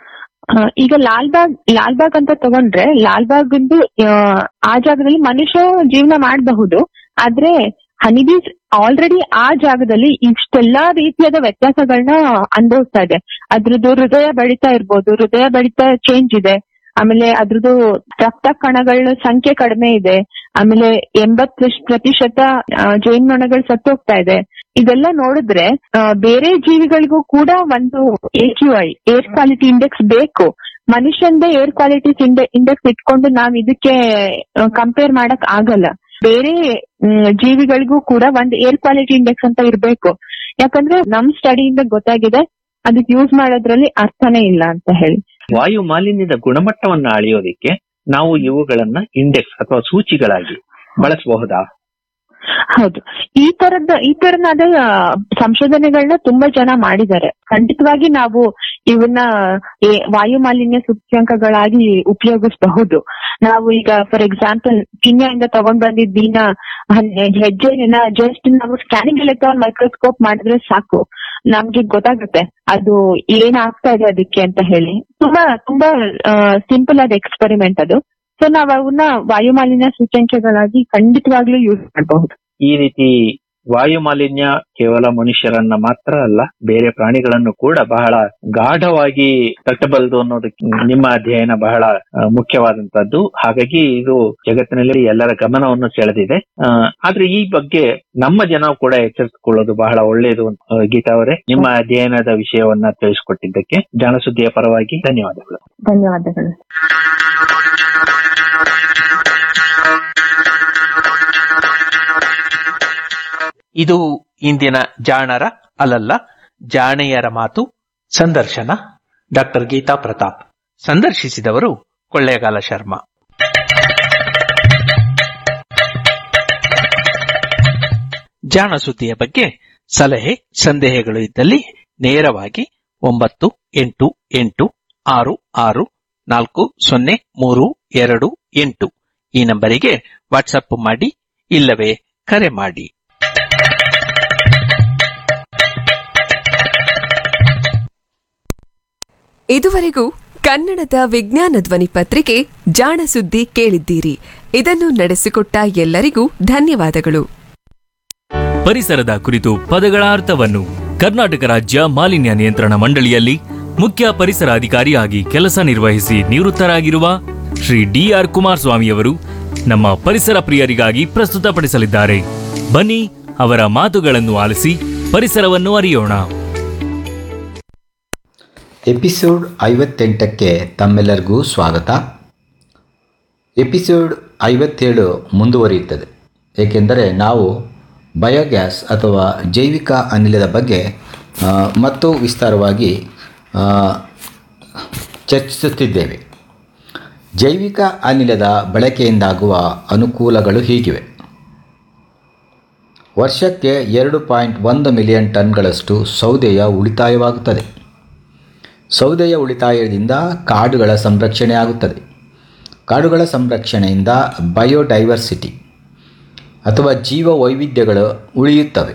[SPEAKER 2] ಆ, ಈಗ ಲಾಲ್ಬಾಗ್ ಲಾಲ್ಬಾಗ್ ಅಂತ ತಗೊಂಡ್ರೆ ಲಾಲ್ಬಾಗ್ ಒಂದು ಆ, ಆ ಜಾಗದಲ್ಲಿ ಮನುಷ್ಯ ಜೀವನ ಮಾಡಬಹುದು ಆದ್ರೆ ಹನಿಬೀಸ್ ಆಲ್ರೆಡಿ ಆ ಜಾಗದಲ್ಲಿ ಇಷ್ಟೆಲ್ಲಾ ರೀತಿಯಾದ ವ್ಯತ್ಯಾಸಗಳನ್ನ ಅನುಭವಿಸ್ತಾ ಇದೆ ಅದ್ರದ್ದು ಹೃದಯ ಬಡಿತ ಇರ್ಬೋದು ಹೃದಯ ಬಡಿತ ಚೇಂಜ್ ಇದೆ ಆಮೇಲೆ ಅದ್ರದ್ದು ರಕ್ತ ಕಣಗಳ ಸಂಖ್ಯೆ ಕಡಿಮೆ ಇದೆ ಆಮೇಲೆ ಎಂಬತ್ ಪ್ರತಿಶತ ಆ, ಜೇನುನೊಣಗಳು ಸತ್ತೋಗ್ತಾ ಇದೆ ಇದೆಲ್ಲ ನೋಡಿದ್ರೆ ಆ, ಬೇರೆ ಜೀವಿಗಳಿಗೂ ಕೂಡ ಒಂದು A Q I air quality index ಬೇಕು ಮನುಷ್ಯಂದೇ ಏರ್ ಕ್ವಾಲಿಟಿ ಇಂಡೆಕ್ಸ್ ಇಟ್ಕೊಂಡು ನಾವ್ ಇದಕ್ಕೆ ಕಂಪೇರ್ ಮಾಡಕ್ ಆಗಲ್ಲ ಬೇರೆ ಮ್, ಜೀವಿಗಳಿಗೂ ಕೂಡ ಒಂದು ಏರ್ ಕ್ವಾಲಿಟಿ ಇಂಡೆಕ್ಸ್ ಅಂತ ಇರ್ಬೇಕು ಯಾಕಂದ್ರೆ ನಮ್ ಸ್ಟಡಿಯಿಂದ ಗೊತ್ತಾಗಿದೆ ಅದಕ್ಕೆ ಯೂಸ್ ಮಾಡೋದ್ರಲ್ಲಿ ಅರ್ಥನೇ ಇಲ್ಲ ಅಂತ ಹೇಳಿ
[SPEAKER 1] ವಾಯು ಮಾಲಿನ್ಯದ ಗುಣಮಟ್ಟವನ್ನು ಅಳೆಯೋದಿಕ್ಕೆ ನಾವು ಇವುಗಳನ್ನ ಇಂಡೆಕ್ಸ್ ಅಥವಾ ಸೂಚಿಗಳಾಗಿ ಬಳಸಬಹುದಾ
[SPEAKER 2] ಹೌದು ಈ ತರದ ಈ ತರನಾದ ಆ, ಸಂಶೋಧನೆಗಳನ್ನ ತುಂಬಾ ಜನ ಮಾಡಿದ್ದಾರೆ ಖಂಡಿತವಾಗಿ ನಾವು ಇವನ್ನ ಏ- ವಾಯು ಮಾಲಿನ್ಯ ಸೂಚ್ಯಂಕಗಳಾಗಿ ಉಪಯೋಗಿಸಬಹುದು ನಾವು ಈಗ ಫಾರ್ ಎಕ್ಸಾಂಪಲ್ ಕೀನ್ಯಾದಿಂದ ತಗೊಂಡ್ ಬಂದಿದ್ದೀನ ಹೆಜ್ಜೆನ ಜಸ್ಟ್ ನಾವು ಸ್ಕ್ಯಾನಿಂಗ್ ಎಲೆಕ್ಟ್ರಾನ್ ಮೈಕ್ರೋಸ್ಕೋಪ್ ಮಾಡಿದ್ರೆ ಸಾಕು ನಮ್ಗೆ ಗೊತ್ತಾಗುತ್ತೆ ಅದು ಏನ್ ಆಗ್ತಾ ಇದೆ ಅದಕ್ಕೆ ಅಂತ ಹೇಳಿ ತುಂಬಾ ತುಂಬಾ ಸಿಂಪಲ್ ಆದ ಎಕ್ಸ್ಪೆರಿಮೆಂಟ್ ಅದು ಸೊ ನಾವು ಅವನ್ನ ವಾಯು ಮಾಲಿನ್ಯ ಸೂಚ್ಯಂಕಗಳಾಗಿ ಖಂಡಿತವಾಗ್ಲೂ ಯೂಸ್ ಮಾಡಬಹುದು
[SPEAKER 1] ಈ ರೀತಿ ವಾಯು ಮಾಲಿನ್ಯ ಕೇವಲ ಮನುಷ್ಯರನ್ನ ಮಾತ್ರ ಅಲ್ಲ ಬೇರೆ ಪ್ರಾಣಿಗಳನ್ನು ಕೂಡ ಬಹಳ ಗಾಢವಾಗಿ ತಟ್ಟಬಲ್ಲದು ಅನ್ನೋದಕ್ಕೆ ನಿಮ್ಮ ಅಧ್ಯಯನ ಬಹಳ ಆ, ಮುಖ್ಯವಾದಂತದ್ದು ಹಾಗಾಗಿ ಇದು ಜಗತ್ತಿನಲ್ಲಿ ಎಲ್ಲರ ಗಮನವನ್ನು ಸೆಳೆದಿದೆ ಆ, ಆದ್ರೆ ಈ ಬಗ್ಗೆ ನಮ್ಮ ಜನ ಕೂಡ ಎಚ್ಚರಿಸಿಕೊಳ್ಳೋದು ಬಹಳ ಒಳ್ಳೆಯದು ಆ, ಗೀತಾ ಅವರೇ ನಿಮ್ಮ ಅಧ್ಯಯನದ ವಿಷಯವನ್ನ ತಿಳಿಸಿಕೊಟ್ಟಿದ್ದಕ್ಕೆ ಜಾಣಸುದ್ದಿಯ ಪರವಾಗಿ ಧನ್ಯವಾದಗಳು
[SPEAKER 2] ಧನ್ಯವಾದಗಳು
[SPEAKER 3] ಇದು ಇಂದಿನ ಜಾಣರ ಅಲ್ಲಲ್ಲ ಜಾಣೆಯರ ಮಾತು ಸಂದರ್ಶನ ಡಾಕ್ಟರ್ ಗೀತಾ ಪ್ರತಾಪ್ ಸಂದರ್ಶಿಸಿದವರು ಕೊಳ್ಳೇಗಾಲ ಶರ್ಮಾ ಜಾಣ ಸುದ್ದಿಯ ಬಗ್ಗೆ ಸಲಹೆ ಸಂದೇಹಗಳು ಇದ್ದಲ್ಲಿ ನೇರವಾಗಿ ಒಂಬತ್ತು ಎಂಟು ಎಂಟು ಆರು ಆರು ನಾಲ್ಕು ಸೊನ್ನೆ ಮೂರು ಎರಡು ಎಂಟು ಈ ನಂಬರಿಗೆ ವಾಟ್ಸಪ್ ಮಾಡಿ ಇಲ್ಲವೇ ಕರೆ ಮಾಡಿ
[SPEAKER 4] ಇದುವರೆಗೂ ಕನ್ನಡದ ವಿಜ್ಞಾನ ಧ್ವನಿ ಪತ್ರಿಕೆ ಜಾಣ ಸುದ್ದಿ ಕೇಳಿದ್ದೀರಿ ಇದನ್ನು ನಡೆಸಿಕೊಟ್ಟ ಎಲ್ಲರಿಗೂ ಧನ್ಯವಾದಗಳು
[SPEAKER 5] ಪರಿಸರದ ಕುರಿತು ಪದಗಳ ಅರ್ಥವನ್ನು ಕರ್ನಾಟಕ ರಾಜ್ಯ ಮಾಲಿನ್ಯ ನಿಯಂತ್ರಣ ಮಂಡಳಿಯಲ್ಲಿ ಮುಖ್ಯ ಪರಿಸರ ಅಧಿಕಾರಿಯಾಗಿ ಕೆಲಸ ನಿರ್ವಹಿಸಿ ನಿವೃತ್ತರಾಗಿರುವ ಶ್ರೀ ಡಿಆರ್ ಕುಮಾರಸ್ವಾಮಿಯವರು ನಮ್ಮ ಪರಿಸರ ಪ್ರಿಯರಿಗಾಗಿ ಪ್ರಸ್ತುತಪಡಿಸಲಿದ್ದಾರೆ ಬನ್ನಿ ಅವರ ಮಾತುಗಳನ್ನು ಆಲಿಸಿ ಪರಿಸರವನ್ನು ಅರಿಯೋಣ
[SPEAKER 6] ಎಪಿಸೋಡ್ ಐವತ್ತೆಂಟಕ್ಕೆ ತಮ್ಮೆಲ್ಲರಿಗೂ ಸ್ವಾಗತ ಎಪಿಸೋಡ್ ಐವತ್ತೇಳು ಮುಂದುವರಿಯುತ್ತದೆ ಏಕೆಂದರೆ ನಾವು ಬಯೋಗ್ಯಾಸ್ ಅಥವಾ ಜೈವಿಕ ಅನಿಲದ ಬಗ್ಗೆ ಆ, ಮತ್ತು ವಿಸ್ತಾರವಾಗಿ ಆ, ಚರ್ಚಿಸುತ್ತಿದ್ದೇವೆ ಜೈವಿಕ ಅನಿಲದ ಬಳಕೆಯಿಂದಾಗುವ ಅನುಕೂಲಗಳು ಹೀಗಿವೆ ವರ್ಷಕ್ಕೆ ಎರಡು ಪಾಯಿಂಟ್ ಒಂದು ಮಿಲಿಯನ್ ಟನ್ಗಳಷ್ಟು ಸೌದೆಯ ಉಳಿತಾಯವಾಗುತ್ತದೆ ಸೌದೆಯ ಉಳಿತಾಯದಿಂದ ಕಾಡುಗಳ ಸಂರಕ್ಷಣೆ ಆಗುತ್ತದೆ ಕಾಡುಗಳ ಸಂರಕ್ಷಣೆಯಿಂದ ಬಯೋಡೈವರ್ಸಿಟಿ ಅಥವಾ ಜೀವ ವೈವಿಧ್ಯಗಳು ಉಳಿಯುತ್ತವೆ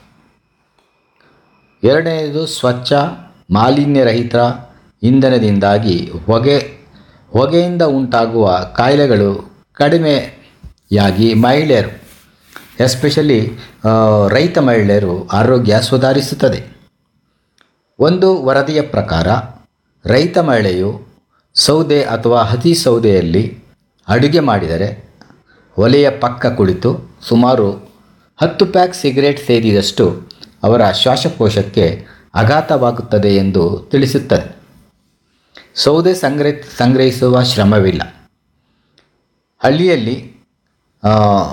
[SPEAKER 6] ಎರಡನೆಯದು ಸ್ವಚ್ಛ ಮಾಲಿನ್ಯರಹಿತ ಇಂಧನದಿಂದಾಗಿ ಹೊಗೆ ಹೊಗೆಯಿಂದ ಉಂಟಾಗುವ ಕಾಯಿಲೆಗಳು ಕಡಿಮೆಯಾಗಿ ಮಹಿಳೆಯರು ಎಸ್ಪೆಷಲಿ ರೈತ ಮಹಿಳೆಯರು ಆರೋಗ್ಯ ಸುಧಾರಿಸುತ್ತದೆ ಒಂದು ವರದಿಯ ಪ್ರಕಾರ ರೈತ ಮಹಿಳೆಯು ಸೌದೆ ಅಥವಾ ಹಸಿ ಸೌದೆಯಲ್ಲಿ ಅಡುಗೆ ಮಾಡಿದರೆ ಒಲೆಯ ಪಕ್ಕ ಕುಳಿತು ಸುಮಾರು ಹತ್ತು ಪ್ಯಾಕ್ ಸಿಗರೇಟ್ ಸೇರಿದಷ್ಟು ಅವರ ಶ್ವಾಸಕೋಶಕ್ಕೆ ಆಘಾತವಾಗುತ್ತದೆ ಎಂದು ತಿಳಿಸುತ್ತದೆ ಸೌದೆ ಸಂಗ್ರಹ ಸಂಗ್ರಹಿಸುವ ಶ್ರಮವಿಲ್ಲ ಹಳ್ಳಿಯಲ್ಲಿ ಆ,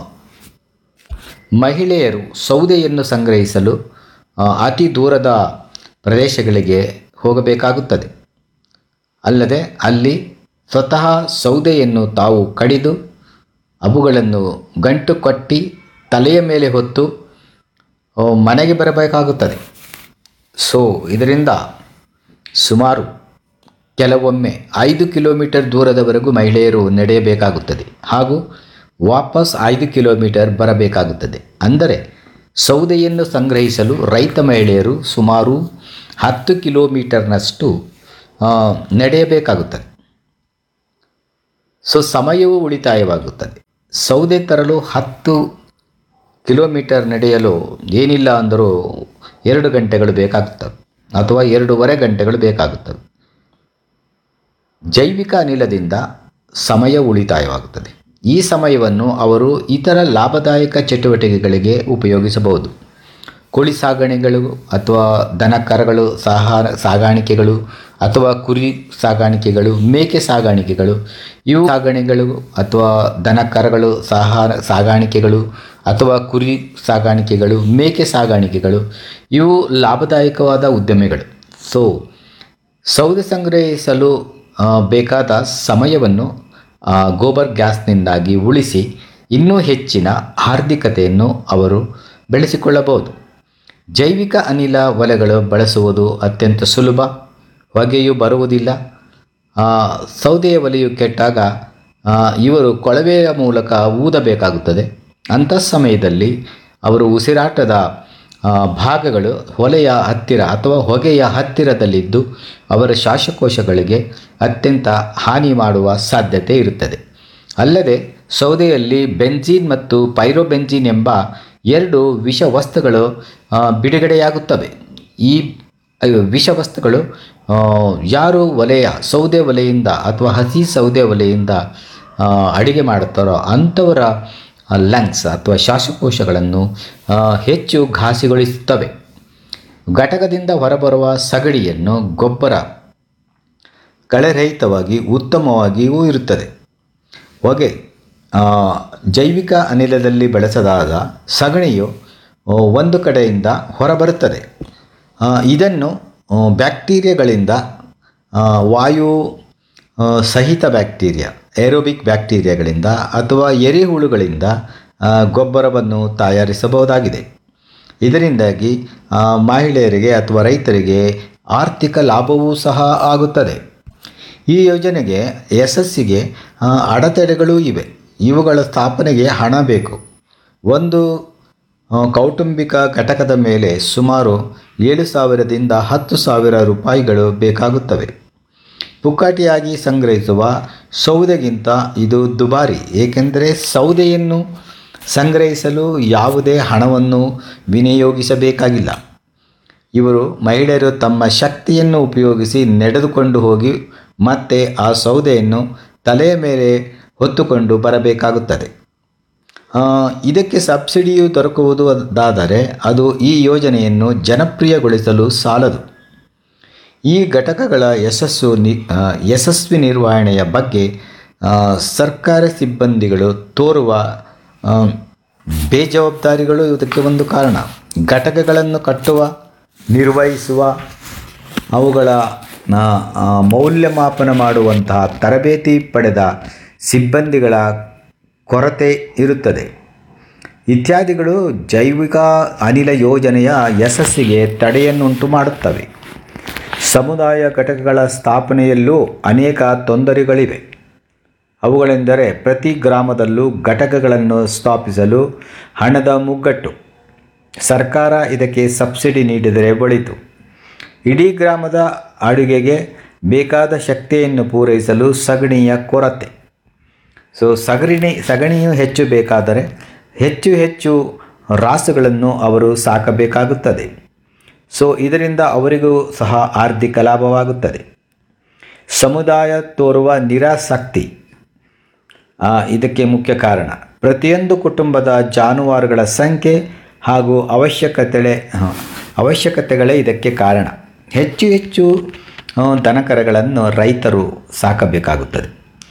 [SPEAKER 6] ಮಹಿಳೆಯರು ಸೌದೆಯನ್ನು ಸಂಗ್ರಹಿಸಲು ಆ, ಅತಿ ದೂರದ ಪ್ರದೇಶಗಳಿಗೆ ಹೋಗಬೇಕಾಗುತ್ತದೆ ಅಲ್ಲದೆ ಅಲ್ಲಿ ಸ್ವತಃ ಸೌದೆಯನ್ನು ತಾವು ಕಡಿದು ಅವುಗಳನ್ನು ಗಂಟು ಕಟ್ಟಿ ತಲೆಯ ಮೇಲೆ ಹೊತ್ತು ಆ, ಮನೆಗೆ ಬರಬೇಕಾಗುತ್ತದೆ ಸೊ ಇದರಿಂದ ಸುಮಾರು ಕೆಲವೊಮ್ಮೆ ಐದು ಕಿಲೋಮೀಟರ್ ದೂರದವರೆಗೂ ಮಹಿಳೆಯರು ನಡೆಯಬೇಕಾಗುತ್ತದೆ ಹಾಗೂ ವಾಪಸ್ ಐದು ಕಿಲೋಮೀಟರ್ ಬರಬೇಕಾಗುತ್ತದೆ ಅಂದರೆ ಸೌದೆಯನ್ನು ಸಂಗ್ರಹಿಸಲು ರೈತ ಮಹಿಳೆಯರು ಸುಮಾರು ಹತ್ತು ಕಿಲೋಮೀಟರ್ನಷ್ಟು ಆ, ನಡೆಯಬೇಕಾಗುತ್ತದೆ ಸೊ ಸಮಯವೂ ಉಳಿತಾಯವಾಗುತ್ತದೆ ಸೌದೆ ತರಲು ಹತ್ತು ಕಿಲೋಮೀಟರ್ ನಡೆಯಲು ಏನಿಲ್ಲ ಅಂದರೂ ಎರಡು ಗಂಟೆಗಳು ಬೇಕಾಗುತ್ತವೆ ಅಥವಾ ಎರಡೂವರೆ ಗಂಟೆಗಳು ಬೇಕಾಗುತ್ತವೆ ಜೈವಿಕ ಅನಿಲದಿಂದ ಸಮಯ ಉಳಿತಾಯವಾಗುತ್ತದೆ ಈ ಸಮಯವನ್ನು ಅವರು ಇತರ ಲಾಭದಾಯಕ ಚಟುವಟಿಕೆಗಳಿಗೆ ಉಪಯೋಗಿಸಬಹುದು ಕೋಳಿ ಸಾಗಣೆಗಳು ಅಥವಾ ದನ ಕರಗಳು ಸಾಹಾರ ಸಾಗಾಣಿಕೆಗಳು ಅಥವಾ ಕುರಿ ಸಾಗಾಣಿಕೆಗಳು ಮೇಕೆ ಸಾಗಾಣಿಕೆಗಳು ಇವು ಸಾಗಣೆಗಳು ಅಥವಾ ದನ ಕರಗಳು ಸಾಹಾರ ಸಾಗಾಣಿಕೆಗಳು ಅಥವಾ ಕುರಿ ಸಾಗಾಣಿಕೆಗಳು ಮೇಕೆ ಸಾಗಾಣಿಕೆಗಳು ಇವು ಲಾಭದಾಯಕವಾದ ಉದ್ಯಮಿಗಳು ಸೊ ಸೌದೆ ಸಂಗ್ರಹಿಸಲು ಆ, ಬೇಕಾದ ಸಮಯವನ್ನು ಆ, ಗೋಬರ್ ಗ್ಯಾಸ್ನಿಂದಾಗಿ ಉಳಿಸಿ ಇನ್ನೂ ಹೆಚ್ಚಿನ ಆರ್ಥಿಕತೆಯನ್ನು ಅವರು ಬೆಳೆಸಿಕೊಳ್ಳಬಹುದು ಜೈವಿಕ ಅನಿಲ ಒಲೆಗಳು ಬಳಸುವುದು ಅತ್ಯಂತ ಸುಲಭ ಹೊಗೆಯು ಬರುವುದಿಲ್ಲ ಆ, ಸೌದೆಯ ಒಲೆಯು ಕೆಟ್ಟಾಗ ಆ, ಇವರು ಕೊಳವೆಯ ಮೂಲಕ ಊದಬೇಕಾಗುತ್ತದೆ ಅಂಥ ಸಮಯದಲ್ಲಿ ಅವರು ಉಸಿರಾಟದ ಆ, ಭಾಗಗಳು ಹೊಲೆಯ ಹತ್ತಿರ ಅಥವಾ ಹೊಗೆಯ ಹತ್ತಿರದಲ್ಲಿದ್ದು ಅವರ ಶ್ವಾಸಕೋಶಗಳಿಗೆ ಅತ್ಯಂತ ಹಾನಿ ಮಾಡುವ ಸಾಧ್ಯತೆ ಇರುತ್ತದೆ ಅಲ್ಲದೆ ಸೌದೆಯಲ್ಲಿ ಬೆಂಜೀನ್ ಮತ್ತು ಪೈರೋಬೆಂಜೀನ್ ಎಂಬ ಎರಡು ವಿಷವಸ್ತುಗಳು ಆ, ಬಿಡುಗಡೆಯಾಗುತ್ತವೆ ಈ ಅಯ್ಯೋ, ವಿಷವಸ್ತುಗಳು ಆ, ಯಾರು ಒಲೆಯ ಸೌದೆ ಒಲೆಯಿಂದ ಅಥವಾ ಹಸಿ ಸೌದೆ ಒಲೆಯಿಂದ ಆ, ಅಡಿಗೆ ಮಾಡುತ್ತಾರೋ ಅಂಥವರ ಲಂಗ್ಸ್ ಅಥವಾ ಶ್ವಾಸಕೋಶಗಳನ್ನು ಆ, ಹೆಚ್ಚು ಘಾಸಿಗೊಳಿಸುತ್ತವೆ ಘಟಕದಿಂದ ಹೊರಬರುವ ಸಗಣಿಯನ್ನು ಗೊಬ್ಬರ ಕಳೆರಹಿತವಾಗಿ ಉತ್ತಮವಾಗಿಯೂ ಇರುತ್ತದೆ ಹೊಗೆ ಆ, ಜೈವಿಕ ಅನಿಲದಲ್ಲಿ ಬೆಳೆಸಲಾದ ಸಗಣಿಯು ಆ, ಒಂದು ಕಡೆಯಿಂದ ಹೊರಬರುತ್ತದೆ ಆ, ಇದನ್ನು ಆ, ಬ್ಯಾಕ್ಟೀರಿಯಾಗಳಿಂದ ಆ, ವಾಯು ಆ, ಸಹಿತ ಬ್ಯಾಕ್ಟೀರಿಯಾ ಏರೋಬಿಕ್ ಬ್ಯಾಕ್ಟೀರಿಯಾಗಳಿಂದ ಅಥವಾ ಎರೆಹುಳುಗಳಿಂದ ಆ, ಗೊಬ್ಬರವನ್ನು ತಯಾರಿಸಬಹುದಾಗಿದೆ ಇದರಿಂದಾಗಿ ಆ, ಮಹಿಳೆಯರಿಗೆ ಅಥವಾ ರೈತರಿಗೆ ಆರ್ಥಿಕ ಲಾಭವೂ ಸಹ ಆಗುತ್ತದೆ ಈ ಯೋಜನೆಗೆ ಯಶಸ್ಸಿಗೆ ಆ, ಅಡೆತಡೆಗಳೂ ಇವೆ ಇವುಗಳ ಸ್ಥಾಪನೆಗೆ ಹಣ ಬೇಕು ಒಂದು ಆ, ಕೌಟುಂಬಿಕ ಘಟಕದ ಮೇಲೆ ಸುಮಾರು ಏಳು ಸಾವಿರದಿಂದ ಹತ್ತು ಸಾವಿರ ರೂಪಾಯಿಗಳು ಬೇಕಾಗುತ್ತವೆ ಪುಕ್ಕಾಟಿಯಾಗಿ ಸಂಗ್ರಹಿಸುವ ಸೌದೆಗಿಂತ ಇದು ದುಬಾರಿ ಏಕೆಂದರೆ ಸೌದೆಯನ್ನು ಸಂಗ್ರಹಿಸಲು ಯಾವುದೇ ಹಣವನ್ನು ವಿನಿಯೋಗಿಸಬೇಕಾಗಿಲ್ಲ ಇವರು ಮಹಿಳೆಯರು ತಮ್ಮ ಶಕ್ತಿಯನ್ನು ಉಪಯೋಗಿಸಿ ನಡೆದುಕೊಂಡು ಹೋಗಿ ಮತ್ತೆ ಆ ಸೌದೆಯನ್ನು ತಲೆಯ ಮೇಲೆ ಹೊತ್ತುಕೊಂಡು ಬರಬೇಕಾಗುತ್ತದೆ ಆ, ಇದಕ್ಕೆ ಸಬ್ಸಿಡಿಯು ದೊರಕುವುದಾದರೆ ಅದು ಈ ಯೋಜನೆಯನ್ನು ಜನಪ್ರಿಯಗೊಳಿಸಲು ಸಾಲದು ಈ ಘಟಕಗಳ ಯಶಸ್ಸು ನಿ ಆ, ಯಶಸ್ವಿ ನಿರ್ವಹಣೆಯ ಬಗ್ಗೆ ಆ, ಸರ್ಕಾರ ಸಿಬ್ಬಂದಿಗಳು ತೋರುವ ಆ, ಬೇಜವಾಬ್ದಾರಿಗಳು ಇದಕ್ಕೆ ಒಂದು ಕಾರಣ ಘಟಕಗಳನ್ನು ಕಟ್ಟುವ ನಿರ್ವಹಿಸುವ ಅವುಗಳ ಆ, ಆ, ಮೌಲ್ಯಮಾಪನ ಮಾಡುವಂತಹ ತರಬೇತಿ ಪಡೆದ ಸಿಬ್ಬಂದಿಗಳ ಕೊರತೆ ಇರುತ್ತದೆ ಇತ್ಯಾದಿಗಳು ಜೈವಿಕ ಅನಿಲ ಯೋಜನೆಯ ಯಶಸ್ಸಿಗೆ ತಡೆಯನ್ನುಂಟು ಮಾಡುತ್ತವೆ ಸಮುದಾಯ ಘಟಕಗಳ ಸ್ಥಾಪನೆಯಲ್ಲೂ ಅನೇಕ ತೊಂದರೆಗಳಿವೆ ಅವುಗಳೆಂದರೆ ಪ್ರತಿ ಗ್ರಾಮದಲ್ಲೂ ಘಟಕಗಳನ್ನು ಸ್ಥಾಪಿಸಲು ಹಣದ ಮುಗ್ಗಟ್ಟು ಸರ್ಕಾರ ಇದಕ್ಕೆ ಸಬ್ಸಿಡಿ ನೀಡಿದರೆ ಒಳಿತು ಇಡೀ ಗ್ರಾಮದ ಅಡುಗೆಗೆ ಬೇಕಾದ ಶಕ್ತಿಯನ್ನು ಪೂರೈಸಲು ಸಗಣಿಯ ಕೊರತೆ ಸೊ ಸಗಣಿ ಸಗಣಿಯು ಹೆಚ್ಚು ಬೇಕಾದರೆ ಹೆಚ್ಚು ಹೆಚ್ಚು ರಾಸುಗಳನ್ನು ಅವರು ಸಾಕಬೇಕಾಗುತ್ತದೆ ಸೊ ಇದರಿಂದ ಅವರಿಗೂ ಸಹ ಆರ್ಥಿಕ ಲಾಭವಾಗುತ್ತದೆ ಸಮುದಾಯ ತೋರುವ ನಿರಾಸಕ್ತಿ ಆ, ಇದಕ್ಕೆ ಮುಖ್ಯ ಕಾರಣ ಪ್ರತಿಯೊಂದು ಕುಟುಂಬದ ಜಾನುವಾರುಗಳ ಸಂಖ್ಯೆ ಹಾಗೂ ಅವಶ್ಯಕತೆ ಅವಶ್ಯಕತೆಗಳೇ ಇದಕ್ಕೆ ಕಾರಣ ಹೆಚ್ಚು ಹೆಚ್ಚು ಆ, ದನಕರಗಳನ್ನು ರೈತರು ಸಾಕಬೇಕಾಗುತ್ತದೆ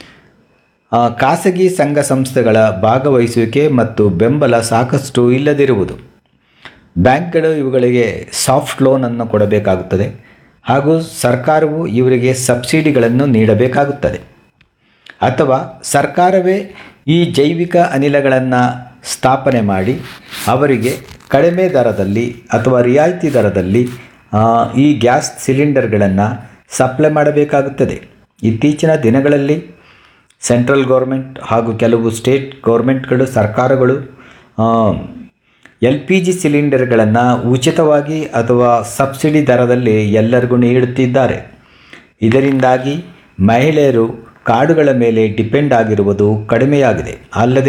[SPEAKER 6] ಆ, ಖಾಸಗಿ ಸಂಘ ಸಂಸ್ಥೆಗಳ ಭಾಗವಹಿಸುವಿಕೆ ಮತ್ತು ಬೆಂಬಲ ಸಾಕಷ್ಟು ಇಲ್ಲದಿರುವುದು ಬ್ಯಾಂಕ್ಗಳು ಇವುಗಳಿಗೆ ಸಾಫ್ಟ್ ಲೋನನ್ನು ಕೊಡಬೇಕಾಗುತ್ತದೆ ಹಾಗೂ ಸರ್ಕಾರವು ಇವರಿಗೆ ಸಬ್ಸಿಡಿಗಳನ್ನು ನೀಡಬೇಕಾಗುತ್ತದೆ ಅಥವಾ ಸರ್ಕಾರವೇ ಈ ಜೈವಿಕ ಅನಿಲಗಳನ್ನು ಸ್ಥಾಪನೆ ಮಾಡಿ ಅವರಿಗೆ ಕಡಿಮೆ ದರದಲ್ಲಿ ಅಥವಾ ರಿಯಾಯಿತಿ ದರದಲ್ಲಿ ಆ, ಈ ಗ್ಯಾಸ್ ಸಿಲಿಂಡರ್ಗಳನ್ನು ಸಪ್ಲೈ ಮಾಡಬೇಕಾಗುತ್ತದೆ ಇತ್ತೀಚಿನ ದಿನಗಳಲ್ಲಿ ಸೆಂಟ್ರಲ್ ಗೌರ್ಮೆಂಟ್ ಹಾಗೂ ಕೆಲವು ಸ್ಟೇಟ್ ಗೌರ್ಮೆಂಟ್ಗಳು ಸರ್ಕಾರಗಳು ಎಲ್ ಪಿ ಜಿ ಸಿಲಿಂಡರ್ಗಳನ್ನು ಉಚಿತವಾಗಿ ಅಥವಾ ಸಬ್ಸಿಡಿ ದರದಲ್ಲಿ ಎಲ್ಲರಿಗೂ ನೀಡುತ್ತಿದ್ದಾರೆ ಇದರಿಂದಾಗಿ ಮಹಿಳೆಯರು ಕಾಡುಗಳ ಮೇಲೆ ಡಿಪೆಂಡ್ ಆಗಿರುವುದು ಕಡಿಮೆಯಾಗಿದೆ ಅಲ್ಲದೆ